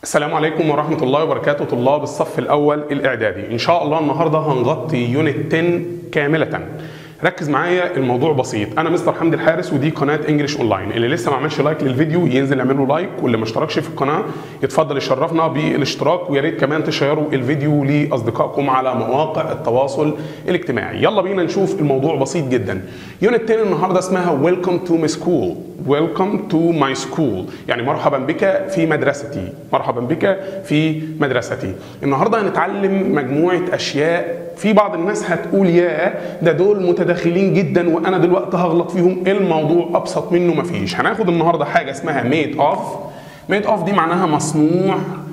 السلام عليكم ورحمة الله وبركاته طلاب الصف الأول الإعدادي إن شاء الله النهاردة هنغطي يونت 10 كاملة ركز معايا الموضوع بسيط انا مستر حمدي الحارس ودي قناه انجلش اونلاين اللي لسه ما عملش لايك للفيديو ينزل يعمل له لايك واللي ما اشتركش في القناه يتفضل يشرفنا بالاشتراك ويا ريت كمان تشيروا الفيديو لاصدقائكم على مواقع التواصل الاجتماعي يلا بينا نشوف الموضوع بسيط جدا يونت 10 النهارده اسمها ويلكم تو ماي سكول ويلكم تو ماي سكول يعني مرحبا بك في مدرستي مرحبا بك في مدرستي النهارده هنتعلم مجموعه اشياء في بعض الناس هتقول يا ده دول متداخلين جدا وانا دلوقتي هغلط فيهم الموضوع ابسط منه مفيش هناخد النهارده حاجه اسمها ميد اوف ميد اوف دي معناها مصنوع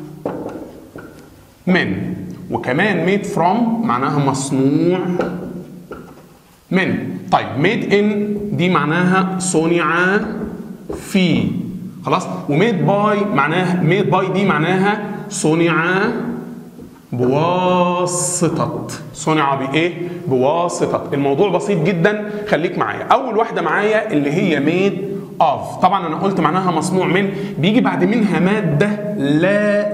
من وكمان ميد فروم معناها مصنوع من طيب ميد ان دي معناها صنع في خلاص وميد باي معناها ميد باي دي معناها صنع بواسطة صنع بإيه؟ بواسطة الموضوع بسيط جدا خليك معايا أول واحدة معايا اللي هي ميد اوف طبعا أنا قلت معناها مصنوع من بيجي بعد منها مادة لا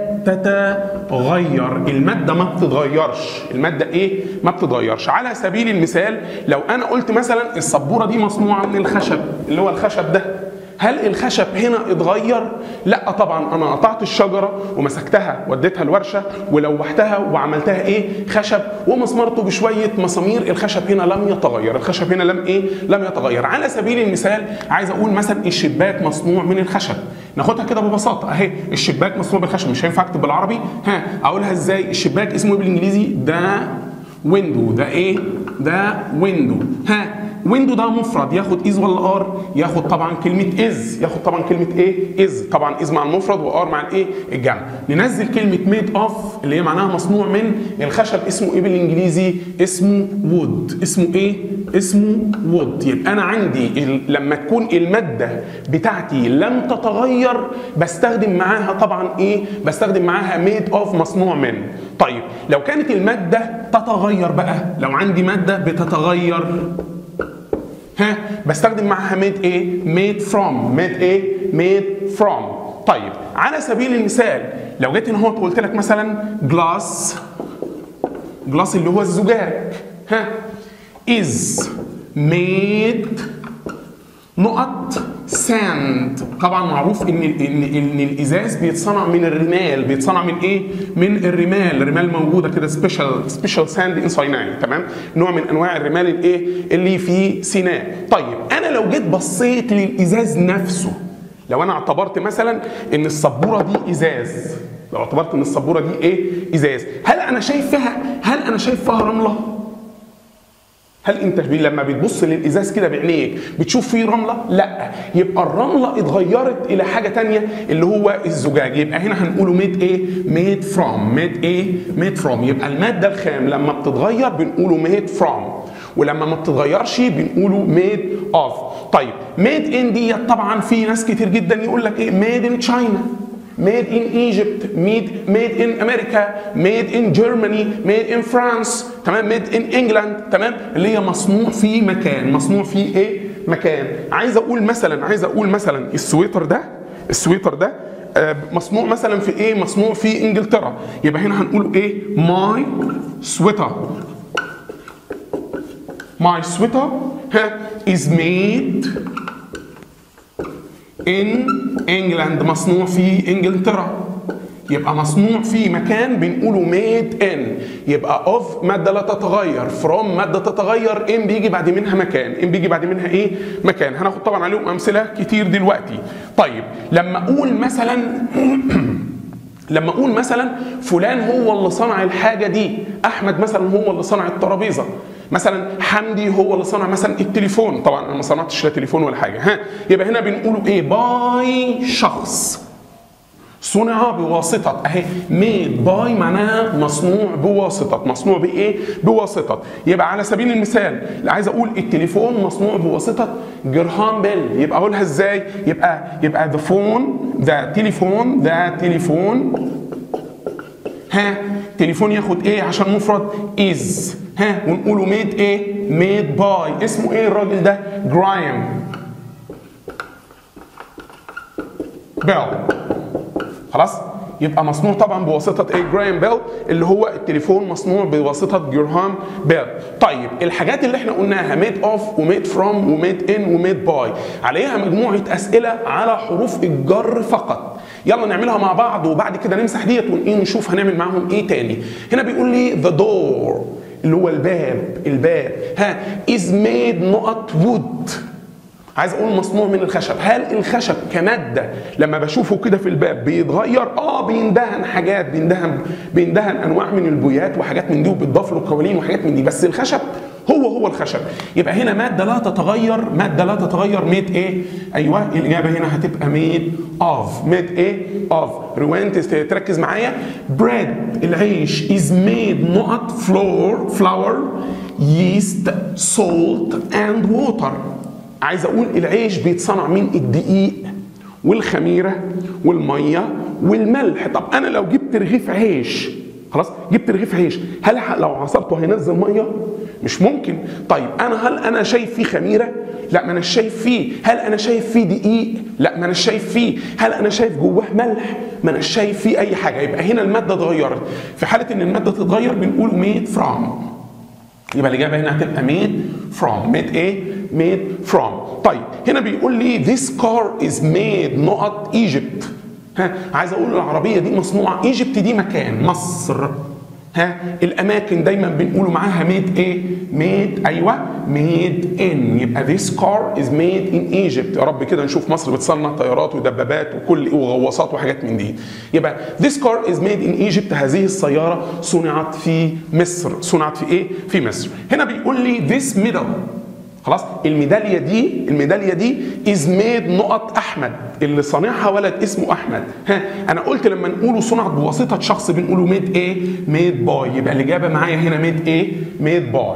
تتغير المادة ما بتتغيرش المادة إيه؟ ما بتتغيرش على سبيل المثال لو أنا قلت مثلا السبورة دي مصنوعة من الخشب اللي هو الخشب ده هل الخشب هنا اتغير؟ لا طبعا انا قطعت الشجره ومسكتها وديتها الورشه ولوحتها وعملتها ايه؟ خشب ومسمرته بشويه مسامير الخشب هنا لم يتغير، الخشب هنا لم ايه؟ لم يتغير، على سبيل المثال عايز اقول مثلا الشباك مصنوع من الخشب، ناخدها كده ببساطه اهي الشباك مصنوع بالخشب مش هينفع اكتب بالعربي، ها اقولها ازاي؟ الشباك اسمه ايه بالانجليزي؟ ده ويندو ده ايه؟ ده ويندو ها ويندو ده مفرد ياخد از ولا ار ياخد طبعا كلمه از ياخد طبعا كلمه ايه از طبعا از مع المفرد وار مع الايه الجمع ننزل كلمه ميد اوف اللي هي معناها مصنوع من الخشب اسمه ايه بالانجليزي اسمه وود اسمه ايه اسمه وود يبقى انا عندي لما تكون الماده بتاعتي لم تتغير بستخدم معاها طبعا ايه بستخدم معاها ميد اوف مصنوع من طيب لو كانت الماده تتغير بقى لو عندي ماده بتتغير ها بستخدم معاها ميد ايه ميد فروم ميد ايه ميد فروم طيب على سبيل المثال لو جيت هنا هو قلت لك مثلا جلاس جلاس اللي هو الزجاج ها is made نقط ساند طبعا معروف ان ان ان الازاز بيتصنع من الرمال بيتصنع من ايه من الرمال الرمال موجوده كده سبيشال سبيشال ساند ان سيناء تمام نوع من انواع الرمال الايه اللي في سيناء طيب انا لو جيت بصيت للازاز نفسه لو انا اعتبرت مثلا ان السبوره دي ازاز لو اعتبرت ان السبوره دي ايه ازاز هل انا شايف فيها هل انا شايف فيها رمله هل انت لما بتبص للازاز كده بعينيك بتشوف فيه رمله؟ لا يبقى الرمله اتغيرت الى حاجه تانية اللي هو الزجاج يبقى هنا هنقوله ميد ايه؟ ميد فروم ميد ايه؟ ميد فروم يبقى الماده الخام لما بتتغير بنقوله ميد فروم ولما ما بتتغيرش بنقوله ميد اوف طيب ميد ان ديت طبعا في ناس كتير جدا يقول لك ايه ميد ان تشاينا made in Egypt made made in America made in Germany made in France تمام made in England تمام اللي هي مصنوع في مكان مصنوع في ايه مكان عايز اقول مثلا عايز اقول مثلا السويتر ده السويتر ده مصنوع مثلا في ايه مصنوع في انجلترا يبقى هنا هنقول ايه ماي سويتر ماي سويتر ها is made in England مصنوع في انجلترا يبقى مصنوع في مكان بنقوله ميد ان يبقى اوف ماده لا تتغير فروم ماده تتغير ان بيجي بعد منها مكان ان بيجي بعد منها ايه مكان هناخد طبعا عليهم امثله كتير دلوقتي طيب لما اقول مثلا لما اقول مثلا فلان هو اللي صنع الحاجه دي احمد مثلا هو اللي صنع الترابيزه مثلا حمدي هو اللي صنع مثلا التليفون طبعا انا ما صنعتش لا تليفون ولا حاجه ها يبقى هنا بنقوله ايه باي شخص صنع بواسطة اهي ميد باي معناها مصنوع بواسطة مصنوع بايه بواسطة يبقى على سبيل المثال عايز اقول التليفون مصنوع بواسطة جرهام بيل يبقى اقولها ازاي يبقى يبقى ذا فون ذا تليفون ذا تليفون ها تليفون ياخد ايه عشان مفرد از ها ونقوله ميد ايه ميد باي اسمه ايه الراجل ده جرايم بيل خلاص يبقى مصنوع طبعا بواسطه ايه جراهام بيل اللي هو التليفون مصنوع بواسطه جراهام بيل طيب الحاجات اللي احنا قلناها ميد اوف وميد فروم وميد ان وميد باي عليها مجموعه اسئله على حروف الجر فقط يلا نعملها مع بعض وبعد كده نمسح ديت ونقيم ونشوف هنعمل معاهم ايه تاني هنا بيقول لي ذا دور اللي هو الباب الباب ها is made نقط wood عايز اقول مصنوع من الخشب هل الخشب كماده لما بشوفه كده في الباب بيتغير اه بيندهن حاجات بيندهن بيندهن انواع من البويات وحاجات من دي وبتضاف له قوالين وحاجات من دي بس الخشب هو هو الخشب يبقى هنا ماده لا تتغير ماده لا تتغير ميد ايه ايوه الاجابه هنا هتبقى ميد اوف ميد ايه اوف روان تركز معايا بريد العيش از ميد نقط فلور فلاور ييست سولت اند ووتر عايز اقول العيش بيتصنع من الدقيق والخميره والميه والملح طب انا لو جبت رغيف عيش خلاص جبت رغيف عيش هل لو عصرته هينزل ميه مش ممكن طيب انا هل انا شايف فيه خميره لا ما انا شايف فيه هل انا شايف فيه دقيق لا ما انا شايف فيه هل انا شايف جواه ملح ما انا شايف فيه اي حاجه يبقى هنا الماده اتغيرت في حاله ان الماده تتغير بنقول ميد فروم يبقى الاجابه هنا هتبقى ميد فروم ميد ايه ميد فروم طيب هنا بيقول لي this car is made نقط ايجيبت ها عايز اقول العربيه دي مصنوعه ايجيبت دي مكان مصر ها الاماكن دايما بنقولوا معاها ميد ايه ميد ايوه ميد ان يبقى this car is made in Egypt يا رب كده نشوف مصر بتصنع طيارات ودبابات وكل وغواصات وحاجات من دي يبقى this car is made in Egypt هذه السياره صنعت في مصر صنعت في ايه في مصر هنا بيقول لي this medal خلاص الميداليه دي الميداليه دي از ميد نقط احمد اللي صانعها ولد اسمه احمد ها انا قلت لما نقوله صنعت بواسطه شخص بنقوله ميد ايه ميد باي يبقى الاجابه معايا هنا ميد ايه ميد باي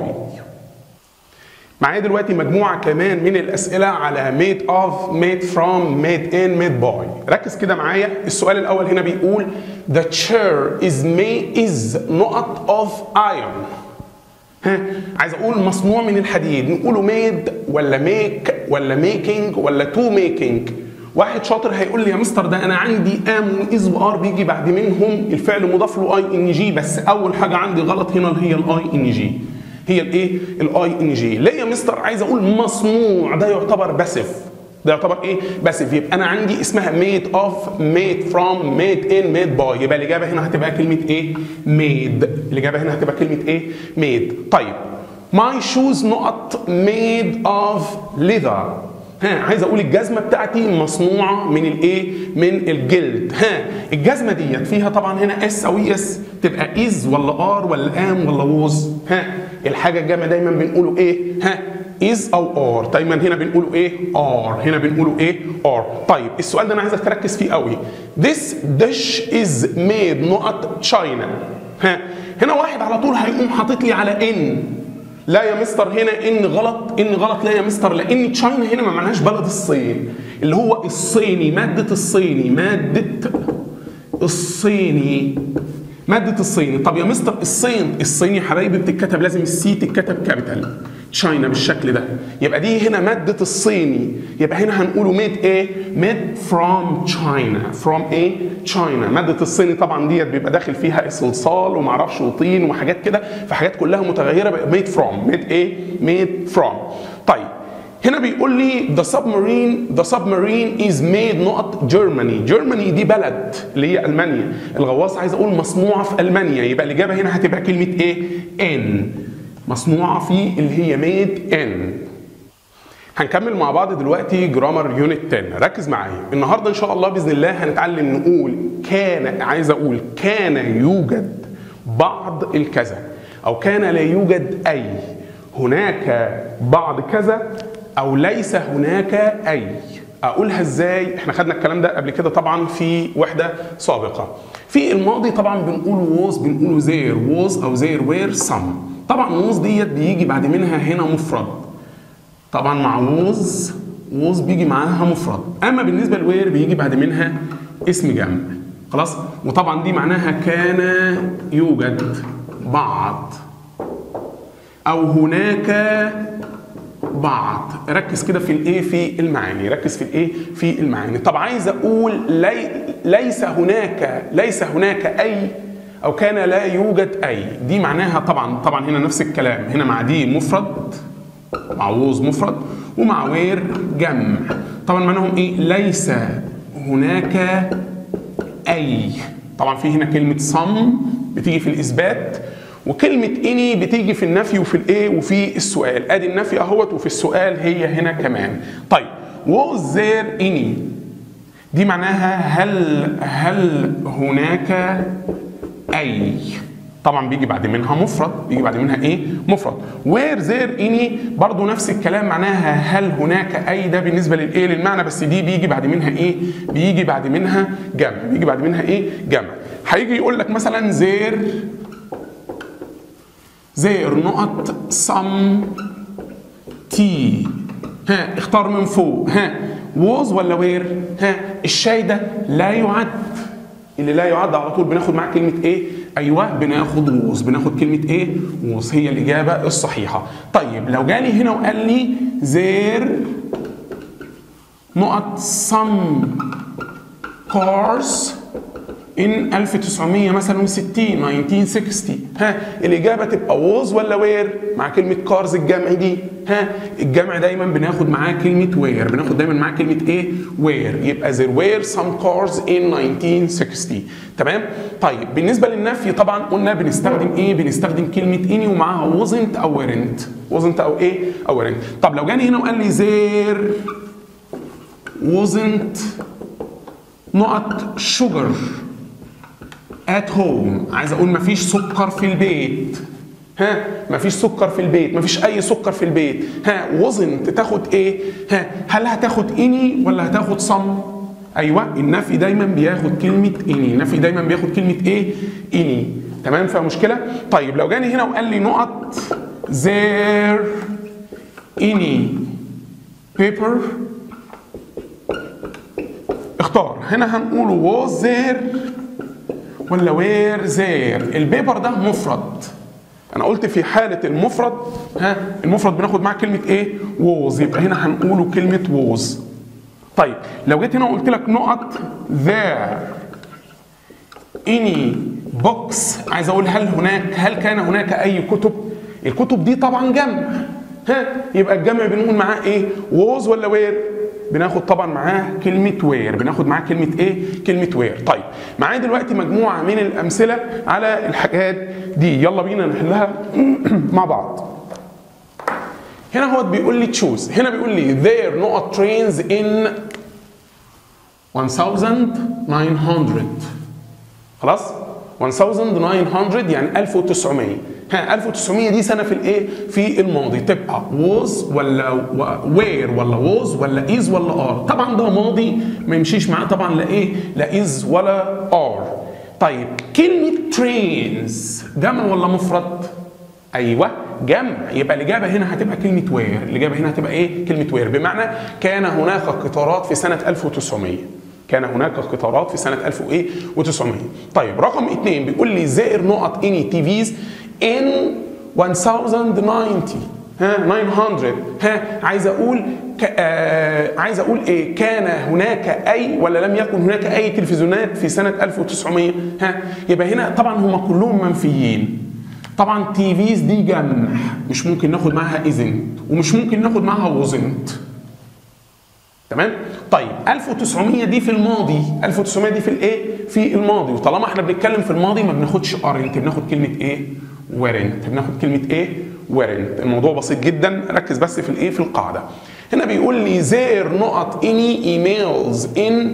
معايا دلوقتي مجموعة كمان من الأسئلة على made of, made from, made in, made by. ركز كده معايا السؤال الأول هنا بيقول The chair is made is نقط of iron. ها عايز اقول مصنوع من الحديد نقوله ميد ولا ميك ولا ميكينج ولا تو ميكينج واحد شاطر هيقول لي يا مستر ده انا عندي ام واز وار بيجي بعد منهم الفعل مضاف له اي ان جي بس اول حاجه عندي غلط هنا اللي هي الاي ان جي هي الايه الاي ان جي ليه يا مستر عايز اقول مصنوع ده يعتبر باسف ده يعتبر ايه باسف يبقى انا عندي اسمها ميد اوف ميد فروم ميد ان ميد باي يبقى الاجابه هنا هتبقى كلمه ايه ميد الاجابه هنا هتبقى كلمه ايه ميد طيب ماي شوز نقط ميد اوف ليذر ها عايز اقول الجزمه بتاعتي مصنوعه من الايه من الجلد ها الجزمه ديت فيها طبعا هنا اس او اس تبقى از ولا ار ولا ام ولا ووز ها الحاجه الجامعه دايما بنقوله ايه ها is او are دايما هنا بنقوله ايه are هنا بنقوله ايه are طيب السؤال ده انا عايزك تركز فيه قوي this dish is made نقط China ها هنا واحد على طول هيقوم حاطط لي على ان لا يا مستر هنا ان غلط ان غلط لا يا مستر لان تشاينا هنا ما معناش بلد الصين اللي هو الصيني ماده الصيني ماده الصيني مادة الصيني طب يا مستر الصين الصيني يا حبايبي بتتكتب لازم السي تتكتب كابيتال تشاينا بالشكل ده يبقى دي هنا مادة الصيني يبقى هنا هنقوله ميد ايه ميد فروم تشاينا فروم ايه تشاينا مادة الصيني طبعا ديت بيبقى داخل فيها صلصال ومعرفش وطين وحاجات كده فحاجات كلها متغيرة ميد فروم ميد ايه ميد فروم طيب هنا بيقول لي the submarine the submarine is made نقط Germany Germany دي بلد اللي هي المانيا الغواصه عايز اقول مصنوعه في المانيا يبقى الاجابه هنا هتبقى كلمه ايه ان مصنوعه في اللي هي made in هنكمل مع بعض دلوقتي جرامر يونت 10 ركز معايا النهارده ان شاء الله باذن الله هنتعلم نقول كان عايز اقول كان يوجد بعض الكذا او كان لا يوجد اي هناك بعض كذا او ليس هناك اي اقولها ازاي احنا خدنا الكلام ده قبل كده طبعا في وحده سابقه في الماضي طبعا بنقول ووز بنقول زير ووز او زير وير سم طبعا ووز ديت بيجي بعد منها هنا مفرد طبعا مع ووز ووز بيجي معاها مفرد اما بالنسبه لوير بيجي بعد منها اسم جمع خلاص وطبعا دي معناها كان يوجد بعض او هناك بعض ركز كده في الايه في المعاني ركز في الايه في المعاني طب عايز اقول لي ليس هناك ليس هناك اي او كان لا يوجد اي دي معناها طبعا طبعا هنا نفس الكلام هنا مع دي مفرد مع ووز مفرد ومع وير جمع طبعا معناهم ايه ليس هناك اي طبعا في هنا كلمه صم بتيجي في الاثبات وكلمة اني بتيجي في النفي وفي الايه وفي السؤال ادي النفي اهوت وفي السؤال هي هنا كمان طيب was there any دي معناها هل هل هناك اي طبعا بيجي بعد منها مفرد بيجي بعد منها ايه مفرد وير زير اني برضو نفس الكلام معناها هل هناك اي ده بالنسبه للايه للمعنى بس دي بيجي بعد منها ايه بيجي بعد منها جمع بيجي بعد منها ايه جمع هيجي يقول لك مثلا زير زير نقط سم تي ها اختار من فوق ها ووز ولا وير ها الشاي ده لا يعد اللي لا يعد على طول بناخد معاه كلمه ايه ايوه بناخد ووز بناخد كلمه ايه ووز هي الاجابه الصحيحه طيب لو جالي هنا وقال لي زير نقط some cars in 1900 مثلا و60 1960 ها الاجابه تبقى ووز ولا وير مع كلمه كارز الجمع دي ها الجمع دايما بناخد معاه كلمه وير بناخد دايما معاه كلمه ايه وير يبقى there were some cars in 1960 تمام طيب بالنسبه للنفي طبعا قلنا بنستخدم ايه بنستخدم كلمه اني ومعاها wasn't او weren't wasn't او ايه او weren't طب لو جاني هنا وقال لي there wasn't نقط sugar at home عايز اقول مفيش سكر في البيت ها مفيش سكر في البيت مفيش اي سكر في البيت ها wasn't تاخد ايه ها هل هتاخد اني ولا هتاخد صم ايوه النفي دايما بياخد كلمه اني النفي دايما بياخد كلمه ايه اني تمام فيها مشكله طيب لو جاني هنا وقال لي نقط there any paper اختار هنا هنقول was there ولا وير زير البيبر ده مفرد انا قلت في حاله المفرد ها المفرد بناخد معاه كلمه ايه ووز يبقى هنا هنقوله كلمه ووز طيب لو جيت هنا وقلت لك نقط there any books عايز اقول هل هناك هل كان هناك اي كتب الكتب دي طبعا جمع ها يبقى الجمع بنقول معاه ايه ووز ولا وير بناخد طبعا معاه كلمة وير بناخد معاه كلمة ايه؟ كلمة وير طيب معايا دلوقتي مجموعة من الأمثلة على الحاجات دي يلا بينا نحلها مع بعض هنا هو بيقول لي تشوز هنا بيقول لي there نقط trains in 1900 خلاص 1900 يعني 1900 ها 1900 دي سنه في الايه في الماضي تبقى was ولا وير ولا was ولا is ولا are طبعا ده ماضي ما يمشيش معاه طبعا لا ايه لا is ولا are طيب كلمه trains جمع ولا مفرد ايوه جمع يبقى الاجابه هنا هتبقى كلمه وير الاجابه هنا هتبقى ايه كلمه وير بمعنى كان هناك قطارات في سنه 1900 كان هناك قطارات في سنة 1900 طيب رقم اثنين بيقول لي زائر نقط اني تي فيز ان 1090 ها 900 ها عايز اقول ك... آه عايز اقول ايه كان هناك اي ولا لم يكن هناك اي تلفزيونات في سنة 1900 ها يبقى هنا طبعا هم كلهم منفيين طبعا تي فيز دي جمع مش ممكن ناخد معاها اذن ومش ممكن ناخد معاها وزنت تمام طيب 1900 دي في الماضي 1900 دي في الايه في الماضي وطالما احنا بنتكلم في الماضي ما بناخدش ارنت بناخد كلمه ايه ورنت بناخد كلمه ايه ورنت الموضوع بسيط جدا ركز بس في الايه في القاعده هنا بيقول لي زير نقط اني ايميلز ان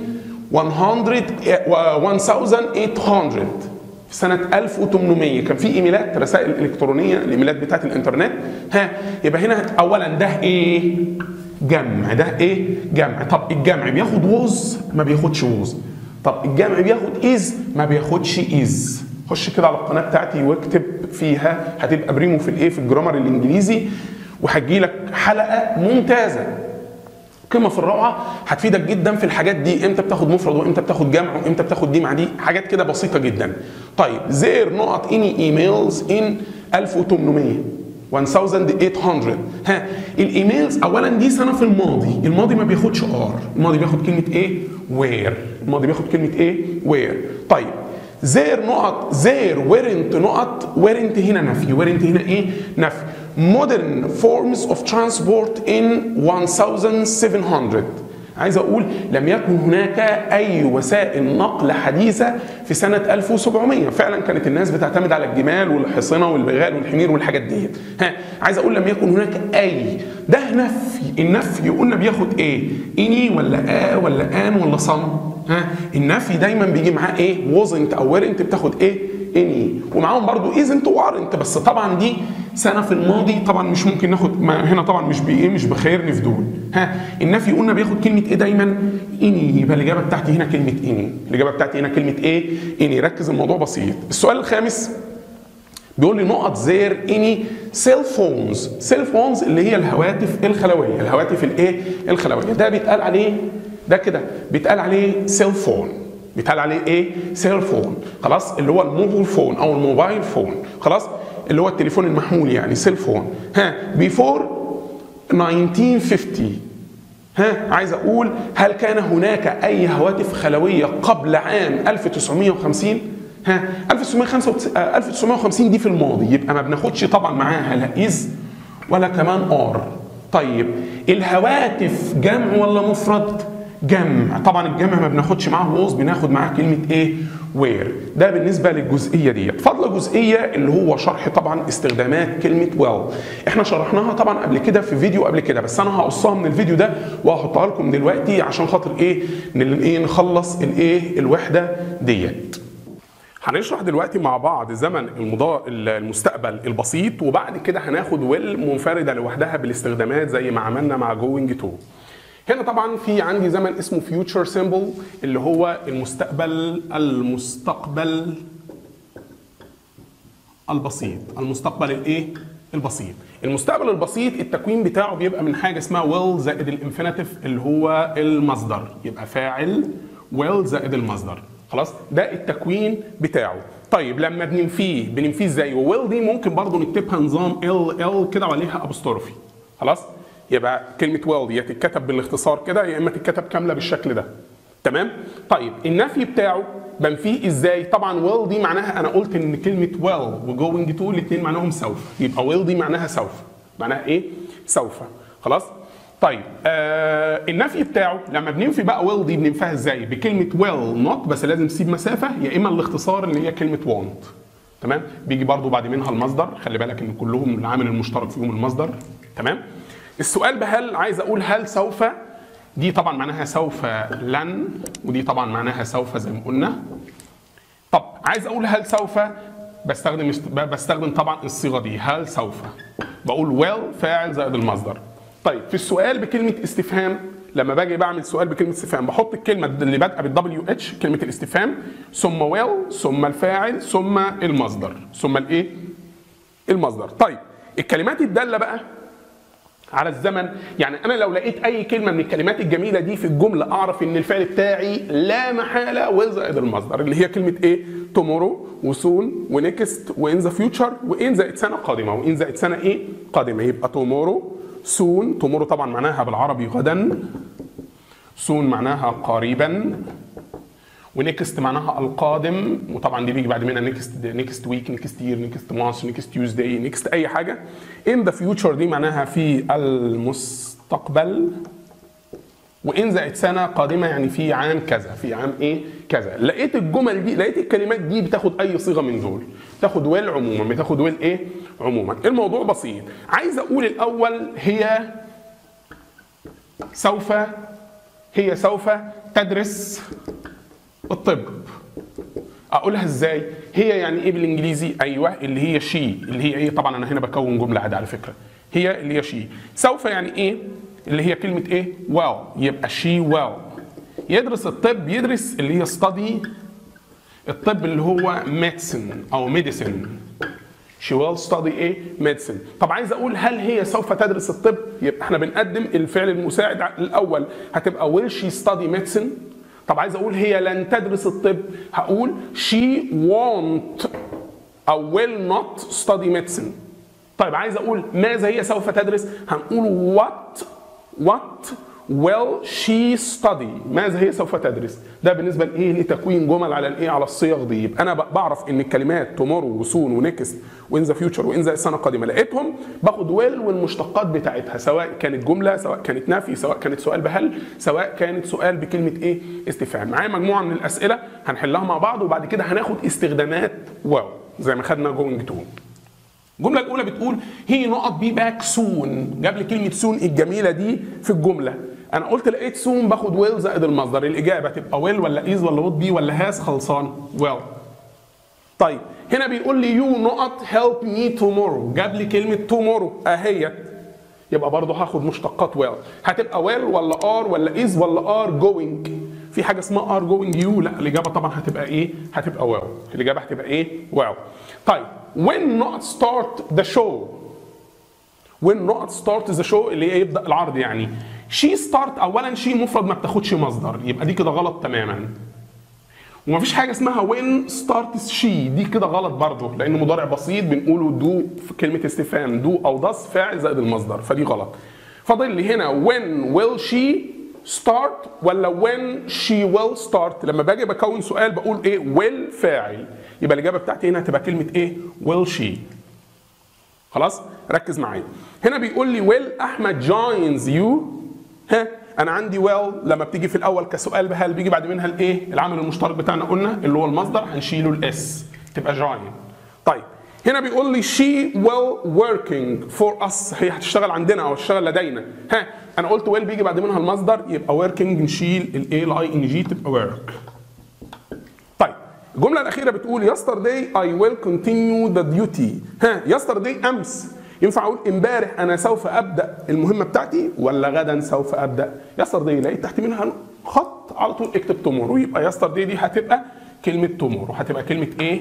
100 1800 في سنة 1800 كان في ايميلات رسائل الكترونية الايميلات بتاعت الانترنت ها يبقى هنا اولا ده ايه جمع ده ايه جمع طب الجمع بياخد ووز ما بياخدش ووز طب الجمع بياخد از ما بياخدش از خش كده على القناه بتاعتي واكتب فيها هتبقى بريمو في الايه في الجرامر الانجليزي وهتجي لك حلقه ممتازه قمه في الروعه هتفيدك جدا في الحاجات دي امتى بتاخد مفرد وامتى بتاخد جمع وامتى بتاخد دي مع دي حاجات كده بسيطه جدا طيب زير نقط اني ايميلز ان 1800 1800 ها الايميلز اولا دي سنه في الماضي الماضي ما بياخدش ار الماضي بياخد كلمه ايه وير الماضي بياخد كلمه ايه وير طيب زير نقط زير ويرنت نقط ويرنت هنا نفي ويرنت هنا ايه نفي modern forms of transport in 1700 عايز اقول لم يكن هناك اي وسائل نقل حديثه في سنه 1700 فعلا كانت الناس بتعتمد على الجمال والحصنه والبغال والحمير والحاجات دي ها عايز اقول لم يكن هناك اي ده نفي النفي قلنا بياخد ايه اني ولا ا ولا ان ولا صم ها النفي دايما بيجي معاه ايه wasn't او weren't بتاخد ايه اني ومعاهم برضو isn't وارنت بس طبعا دي سنه في الماضي طبعا مش ممكن ناخد ما هنا طبعا مش بايه مش بخير في دول ها النفي قلنا بياخد كلمه ايه دايما اني يبقى الاجابه بتاعتي هنا كلمه اني الاجابه بتاعتي هنا كلمه ايه اني ركز الموضوع بسيط السؤال الخامس بيقول لي نقط زير اني سيل فونز سيل فونز اللي هي الهواتف الخلويه الهواتف الايه الخلويه ده بيتقال عليه ده كده بيتقال عليه سيل فون بيتقال عليه ايه سيل فون خلاص اللي هو الموبايل فون او الموبايل فون خلاص اللي هو التليفون المحمول يعني سيل فون ها بيفور 1950 ها عايز اقول هل كان هناك اي هواتف خلويه قبل عام 1950 ها 1955 1950 دي في الماضي يبقى ما بناخدش طبعا معاها لا از ولا كمان ار طيب الهواتف جمع ولا مفرد جمع طبعا الجمع ما بناخدش معاه ووز بناخد معاه كلمه ايه وير ده بالنسبه للجزئيه ديت فاضله جزئيه اللي هو شرح طبعا استخدامات كلمه ويل احنا شرحناها طبعا قبل كده في فيديو قبل كده بس انا هقصها من الفيديو ده وهحطها لكم دلوقتي عشان خاطر ايه ايه نخلص الايه الوحده ديت هنشرح دلوقتي مع بعض زمن المضا... المستقبل البسيط وبعد كده هناخد ويل منفرده لوحدها بالاستخدامات زي ما عملنا مع جوينج تو هنا طبعا في عندي زمن اسمه فيوتشر سيمبل اللي هو المستقبل المستقبل البسيط المستقبل الايه البسيط المستقبل البسيط التكوين بتاعه بيبقى من حاجه اسمها ويل زائد الانفينيتيف اللي هو المصدر يبقى فاعل ويل زائد المصدر خلاص ده التكوين بتاعه طيب لما بننفيه بننفيه ازاي وويل دي ممكن برضه نكتبها نظام ال ال كده وعليها ابوستروفي خلاص يبقى كلمة ويل دي تتكتب بالاختصار كده يا اما تتكتب كاملة بالشكل ده تمام طيب النفي بتاعه بنفيه ازاي طبعا ويل دي معناها انا قلت ان كلمة ويل وجوينج تو الاثنين معناهم سوف يبقى ويل دي معناها سوف معناها ايه سوف خلاص طيب آه النفي بتاعه لما بننفي بقى ويل دي بننفيها ازاي بكلمة ويل نوت بس لازم تسيب مسافة يا اما الاختصار اللي هي كلمة وونت تمام بيجي برضو بعد منها المصدر خلي بالك ان كلهم العامل المشترك فيهم المصدر تمام السؤال بهل عايز اقول هل سوف دي طبعا معناها سوف لن ودي طبعا معناها سوف زي ما قلنا طب عايز اقول هل سوف بستخدم بستخدم طبعا الصيغه دي هل سوف بقول ويل فاعل زائد المصدر طيب في السؤال بكلمه استفهام لما باجي بعمل سؤال بكلمه استفهام بحط الكلمه اللي بادئه بالدبليو اتش كلمه الاستفهام ثم ويل ثم الفاعل ثم المصدر ثم الايه المصدر طيب الكلمات الداله بقى على الزمن يعني انا لو لقيت اي كلمه من الكلمات الجميله دي في الجمله اعرف ان الفعل بتاعي لا محاله ويل زائد المصدر اللي هي كلمه ايه تومورو وسون ونكست وان ذا فيوتشر وان زائد سنه قادمه وان زائد سنه ايه قادمه يبقى تومورو سون تومورو طبعا معناها بالعربي غدا سون معناها قريبا ونكست معناها القادم وطبعا دي بيجي بعد منها نكست نكست ويك نكست يير نكست مانث نكست تيوزداي نكست اي حاجه ان ذا فيوتشر دي معناها في المستقبل وان زائد سنه قادمه يعني في عام كذا في عام ايه كذا لقيت الجمل دي لقيت الكلمات دي بتاخد اي صيغه من دول بتاخد ويل عموما بتاخد ويل ايه عموما الموضوع بسيط عايز اقول الاول هي سوف هي سوف تدرس الطب اقولها ازاي هي يعني ايه بالانجليزي ايوه اللي هي شي اللي هي ايه طبعا انا هنا بكون جمله عادي على فكره هي اللي هي شي سوف يعني ايه اللي هي كلمه ايه واو يبقى شي واو يدرس الطب يدرس اللي هي study الطب اللي هو medicine او medicine she will study ايه medicine طب عايز اقول هل هي سوف تدرس الطب يبقى احنا بنقدم الفعل المساعد الاول هتبقى will she study medicine طب عايز اقول هي لن تدرس الطب هقول she won't او will not study medicine طيب عايز اقول ماذا هي سوف تدرس هنقول what what will she study ماذا هي سوف تدرس ده بالنسبه لايه لتكوين جمل على الايه على الصيغ دي يبقى انا بعرف ان الكلمات tomorrow وسون ونكست وان ذا فيوتشر وان ذا السنه القادمه لقيتهم باخد ويل والمشتقات بتاعتها سواء كانت جمله سواء كانت نفي سواء كانت سؤال بهل سواء كانت سؤال بكلمه ايه استفهام معايا مجموعه من الاسئله هنحلها مع بعض وبعد كده هناخد استخدامات واو زي ما خدنا جوينج تو الجملة الأولى بتقول هي نقط بي باك سون جاب لي كلمة سون الجميلة دي في الجملة أنا قلت لقيت سون باخد ويل زائد المصدر الإجابة تبقى ويل ولا إيز ولا وود بي ولا هاز خلصان ويل طيب هنا بيقول لي يو نقط هيلب مي تومورو جاب لي كلمة تومورو أهيت يبقى برضه هاخد مشتقات ويل هتبقى ويل ولا ار ولا إيز ولا ار جوينج في حاجة اسمها ار جوينج يو لا الإجابة طبعا هتبقى إيه؟ هتبقى واو الإجابة هتبقى إيه؟ واو طيب when not start the show when not start the show اللي هي يبدا العرض يعني she start اولا she مفرد ما بتاخدش مصدر يبقى دي كده غلط تماما ومفيش حاجه اسمها when starts she دي كده غلط برضه لان مضارع بسيط بنقوله دو في كلمه استفهام دو او داس فاعل زائد المصدر فدي غلط فاضل لي هنا when will she start ولا when she will start لما باجي بكون سؤال بقول ايه will فاعل يبقى الاجابه بتاعتي هنا هتبقى كلمه ايه will she خلاص ركز معايا هنا بيقول لي will احمد joins you ها انا عندي well لما بتيجي في الاول كسؤال بهل بيجي بعد منها الايه العامل المشترك بتاعنا قلنا اللي هو المصدر هنشيله الاس تبقى join طيب هنا بيقول لي she will working for us هي هتشتغل عندنا او هتشتغل لدينا ها انا قلت will بيجي بعد منها المصدر يبقى working نشيل الايه الاي ان جي تبقى work طيب الجملة الأخيرة بتقول yesterday I will continue the duty ها yesterday أمس ينفع أقول امبارح أنا سوف أبدأ المهمة بتاعتي ولا غدا سوف أبدأ yesterday لقيت تحت منها خط على طول اكتب tomorrow يبقى yesterday دي هتبقى كلمة tomorrow هتبقى كلمة إيه؟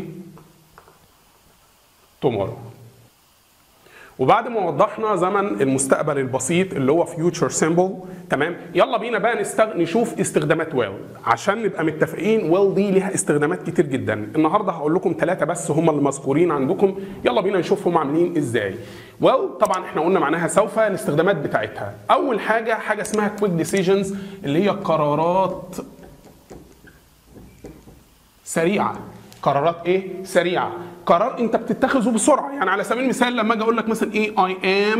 tomorrow وبعد ما وضحنا زمن المستقبل البسيط اللي هو فيوتشر سيمبل تمام يلا بينا بقى نستغ... نشوف استخدامات ويل عشان نبقى متفقين ويل دي ليها استخدامات كتير جدا النهارده هقول لكم ثلاثه بس هم اللي مذكورين عندكم يلا بينا نشوفهم عاملين ازاي ويل طبعا احنا قلنا معناها سوف الاستخدامات بتاعتها اول حاجه حاجه اسمها كويك ديسيجنز اللي هي قرارات سريعه قرارات ايه سريعه قرار انت بتتخذه بسرعه يعني على سبيل المثال لما اجي اقول لك مثلا ايه I am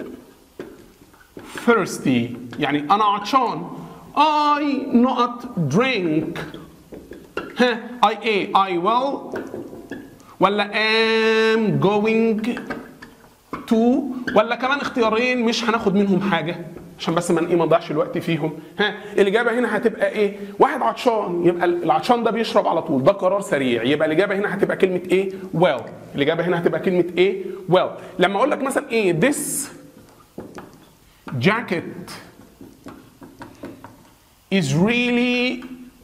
thirsty يعني انا عطشان I not drink ها I ايه I will ولا am going to ولا كمان اختيارين مش هناخد منهم حاجه عشان بس ما ايه ما نضيعش الوقت فيهم ها الاجابه هنا هتبقى ايه واحد عطشان يبقى العطشان ده بيشرب على طول ده قرار سريع يبقى الاجابه هنا هتبقى كلمه ايه well الاجابه هنا هتبقى كلمه ايه well لما اقول لك مثلا ايه this jacket is really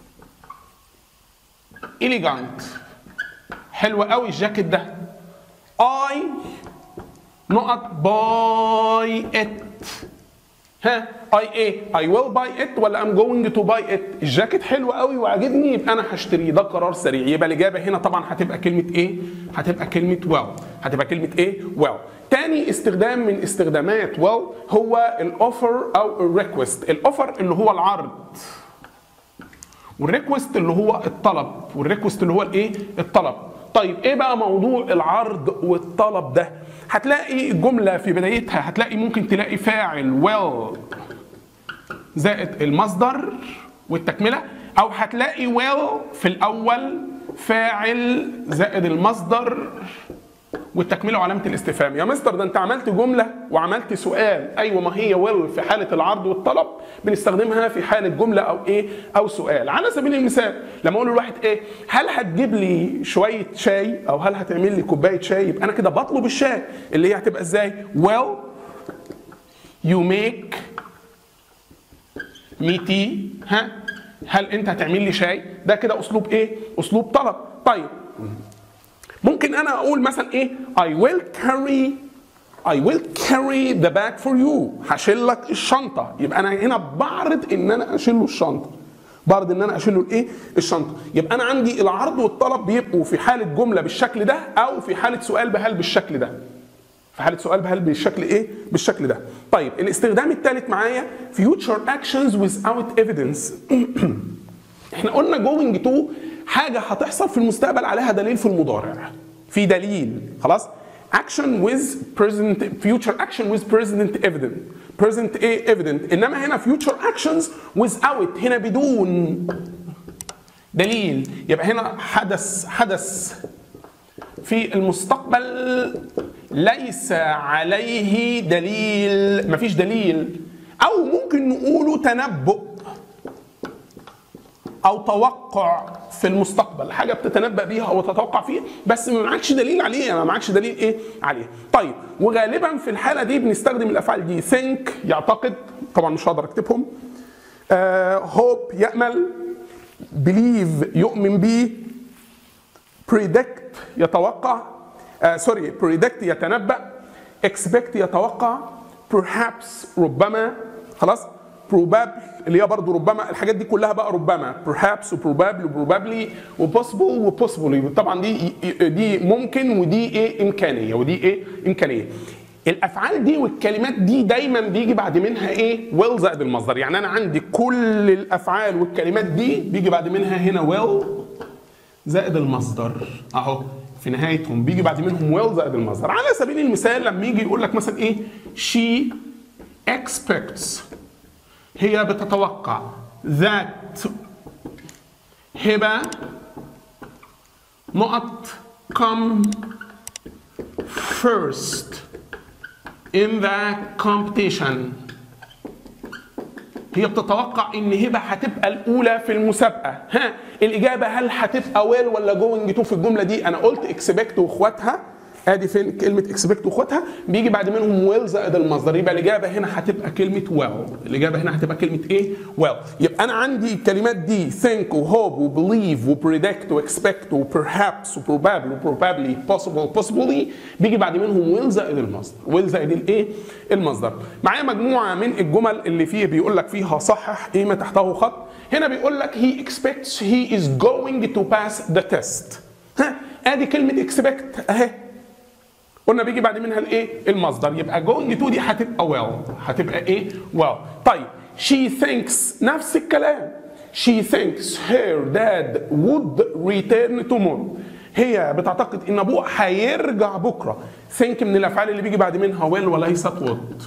elegant حلو قوي الجاكيت ده I نقط buy it ها اي ايه اي ويل باي ات ولا ام جوينج تو باي ات الجاكيت حلو قوي وعاجبني يبقى انا هشتريه ده قرار سريع يبقى الاجابه هنا طبعا هتبقى كلمه ايه هتبقى كلمه ويل هتبقى كلمه ايه ويل تاني استخدام من استخدامات ويل هو الاوفر او الريكوست الاوفر اللي هو العرض والريكوست اللي هو الطلب والريكوست اللي هو الايه الطلب طيب ايه بقى موضوع العرض والطلب ده هتلاقي الجملة في بدايتها هتلاقي ممكن تلاقي فاعل well زائد المصدر والتكملة أو هتلاقي well في الأول فاعل زائد المصدر والتكمله وعلامه الاستفهام يا مستر ده انت عملت جمله وعملت سؤال ايوه ما هي ويل في حاله العرض والطلب بنستخدمها في حاله جمله او ايه او سؤال على سبيل المثال لما اقول لواحد ايه هل هتجيب لي شويه شاي او هل هتعمل لي كوبايه شاي يبقى انا كده بطلب الشاي اللي هي هتبقى ازاي well you make me tea ها هل انت هتعمل لي شاي ده كده اسلوب ايه اسلوب طلب طيب ممكن انا اقول مثلا ايه I will carry I will carry the bag for you هشيل لك الشنطه يبقى انا هنا بعرض ان انا اشيل له الشنطه بعرض ان انا اشيل له الايه الشنطه يبقى انا عندي العرض والطلب بيبقوا في حاله جمله بالشكل ده او في حاله سؤال بهل بالشكل ده في حاله سؤال بهل بالشكل ايه بالشكل ده طيب الاستخدام الثالث معايا future actions without evidence احنا قلنا going to حاجه هتحصل في المستقبل عليها دليل في المضارع في دليل خلاص action with present future action with present evident present ايه evident انما هنا future actions without هنا بدون دليل يبقى هنا حدث حدث في المستقبل ليس عليه دليل مفيش دليل او ممكن نقوله تنبؤ او توقع في المستقبل حاجه بتتنبأ بيها او تتوقع فيها بس ما معكش دليل عليه ما معكش دليل ايه عليه طيب وغالبا في الحاله دي بنستخدم الافعال دي think يعتقد طبعا مش هقدر اكتبهم هوب يامل believe يؤمن بيه predict يتوقع سوري uh, predict يتنبأ expect يتوقع perhaps ربما خلاص probable اللي هي برضه ربما الحاجات دي كلها بقى ربما perhaps و probably و probably و possible و possibly طبعا دي دي ممكن ودي ايه امكانيه ودي ايه امكانيه الافعال دي والكلمات دي دايما بيجي بعد منها ايه will زائد المصدر يعني انا عندي كل الافعال والكلمات دي بيجي بعد منها هنا will زائد المصدر اهو في نهايتهم بيجي بعد منهم will زائد المصدر على سبيل المثال لما يجي يقول لك مثلا ايه she expects هي بتتوقع that هبه نقط come first in the competition هي بتتوقع ان هبه هتبقى الاولى في المسابقه ها الاجابه هل هتبقى ويل ولا جوينج تو في الجمله دي انا قلت اكسبكت واخواتها ادي فين كلمه اكسبكت واخواتها بيجي بعد منهم ويل زائد المصدر يبقى الاجابه هنا هتبقى كلمه ويل الاجابه هنا هتبقى كلمه ايه ويل يبقى انا عندي الكلمات دي think وهوب وبليف وبريدكت واكسبكت وبرهابس وبروبابل وبروبابلي possible possibly بيجي بعد منهم ويل زائد المصدر ويل زائد الايه المصدر معايا مجموعه من الجمل اللي فيه بيقول لك فيها صحح ايه ما تحته خط هنا بيقول لك he expects he is going to pass the test ها ادي كلمه expect اهي قلنا بيجي بعد منها الايه المصدر يبقى going to دي هتبقى well هتبقى ايه well طيب she thinks نفس الكلام she thinks her dad would return tomorrow هي بتعتقد ان ابوه هيرجع بكره think من الافعال اللي بيجي بعد منها will وليست would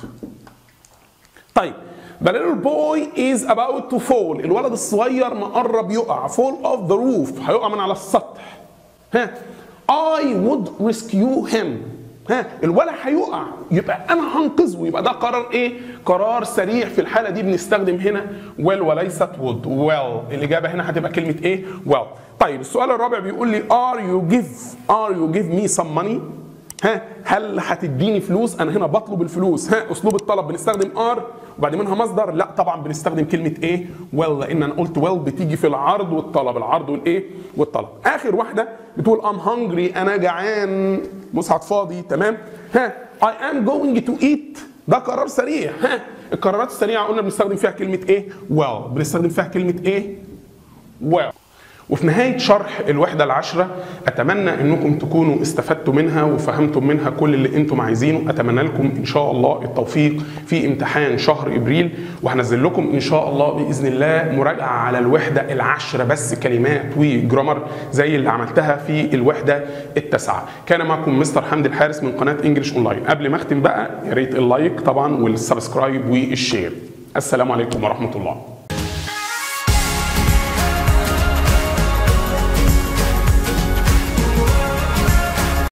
طيب The little boy is about to fall الولد الصغير مقرب يقع fall off the roof هيقع من على السطح ها I would rescue him ها الولد هيقع يبقى انا هنقذه يبقى ده قرار ايه؟ قرار سريع في الحاله دي بنستخدم هنا well وليست would well الاجابه هنا هتبقى كلمه ايه؟ well طيب السؤال الرابع بيقول لي are you give are you give me some money ها هل هتديني فلوس انا هنا بطلب الفلوس ها اسلوب الطلب بنستخدم ار وبعد منها مصدر لا طبعا بنستخدم كلمه ايه ويل لان انا قلت ويل بتيجي في العرض والطلب العرض والايه والطلب اخر واحده بتقول ام هungry انا جعان مصحف فاضي تمام ها I am going to eat ده قرار سريع ها القرارات السريعه قلنا بنستخدم فيها كلمه ايه well بنستخدم فيها كلمه ايه well وفي نهاية شرح الوحدة العشرة أتمنى أنكم تكونوا استفدتوا منها وفهمتم منها كل اللي أنتم عايزينه أتمنى لكم إن شاء الله التوفيق في امتحان شهر إبريل وهنزل لكم إن شاء الله بإذن الله مراجعة على الوحدة العشرة بس كلمات وجرامر زي اللي عملتها في الوحدة التاسعة كان معكم مستر حمدي الحارس من قناة انجلش اونلاين قبل ما اختم بقى يا ريت اللايك طبعا والسبسكرايب والشير السلام عليكم ورحمة الله